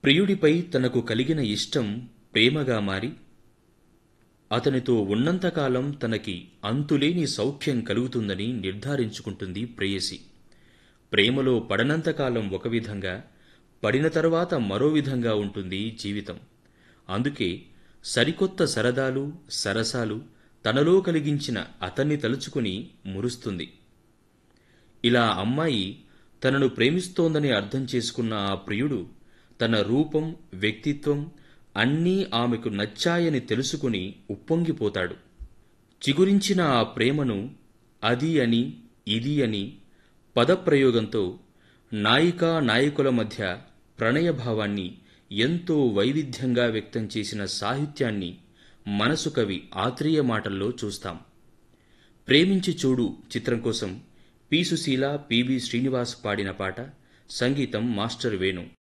ప్రియుడిపై తనకు కలిగిన ఇష్టం ప్రేమగా మారి అతనితో ఉన్నంతకాలం తనకి అంతులేని సౌఖ్యం కలుగుతుందని నిర్ధారించుకుంటుంది ప్రేయసి ప్రేమలో పడనంతకాలం ఒక విధంగా పడిన తర్వాత మరో విధంగా ఉంటుంది జీవితం అందుకే సరికొత్త సరదాలు సరసాలు తనలో కలిగించిన అతన్ని తలుచుకుని మురుస్తుంది ఇలా అమ్మాయి తనను ప్రేమిస్తోందని అర్థం చేసుకున్న ఆ ప్రియుడు తన రూపం వ్యక్తిత్వం అన్నీ ఆమెకు నచ్చాయని తెలుసుకుని ఉప్పొంగిపోతాడు చిగురించిన ఆ ప్రేమను అది అని ఇది అని పదప్రయోగంతో నాయికా నాయకుల మధ్య ప్రణయభావాన్ని ఎంతో వైవిధ్యంగా వ్యక్తం చేసిన సాహిత్యాన్ని మనసు కవి ఆత్రేయ మాటల్లో చూస్తాం ప్రేమించి చూడు చిత్రం కోసం పి సుశీల పిబి శ్రీనివాస్ పాడిన పాట సంగీతం మాస్టర్ వేణు